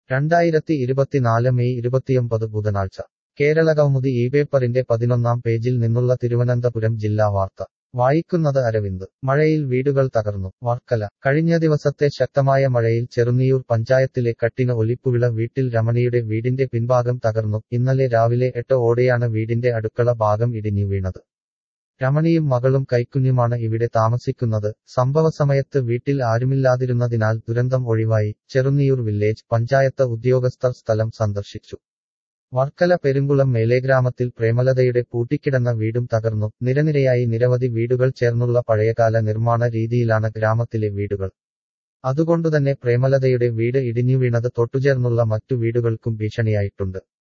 രണ്ടായിരത്തി ഇരുപത്തിനാല് മെയ് ഇരുപത്തിയൊമ്പത് ബുധനാഴ്ച കേരളകൗമുദി ഈ പേപ്പറിന്റെ പതിനൊന്നാം പേജിൽ നിന്നുള്ള തിരുവനന്തപുരം ജില്ലാ വാർത്ത വായിക്കുന്നത് അരവിന്ദ് മഴയിൽ വീടുകൾ തകർന്നു വർക്കല കഴിഞ്ഞ ദിവസത്തെ ശക്തമായ മഴയിൽ ചെറുന്നിയൂർ പഞ്ചായത്തിലെ കട്ടിന ഒലിപ്പുവിള വീട്ടിൽ രമണിയുടെ വീടിന്റെ പിൻഭാഗം തകർന്നു ഇന്നലെ രാവിലെ എട്ട് ഓടെയാണ് വീടിന്റെ അടുക്കള ഭാഗം ഇടിഞ്ഞു വീണത് രമണിയും മകളും കൈക്കുഞ്ഞുമാണ് ഇവിടെ താമസിക്കുന്നത് സംഭവസമയത്ത് വീട്ടിൽ ആരുമില്ലാതിരുന്നതിനാൽ ദുരന്തം ഒഴിവായി ചെറുന്നിയൂർ വില്ലേജ് പഞ്ചായത്ത് ഉദ്യോഗസ്ഥർ സ്ഥലം സന്ദർശിച്ചു വർക്കല പെരുങ്കുളം മേലേഗ്രാമത്തിൽ പ്രേമലതയുടെ പൂട്ടിക്കിടന്ന വീടും തകർന്നു നിരനിരയായി നിരവധി വീടുകൾ ചേർന്നുള്ള പഴയകാല നിർമ്മാണ രീതിയിലാണ് ഗ്രാമത്തിലെ വീടുകൾ അതുകൊണ്ടുതന്നെ പ്രേമലതയുടെ വീട് ഇടിഞ്ഞു വീണത് തൊട്ടുചേർന്നുള്ള മറ്റു വീടുകൾക്കും ഭീഷണിയായിട്ടുണ്ട്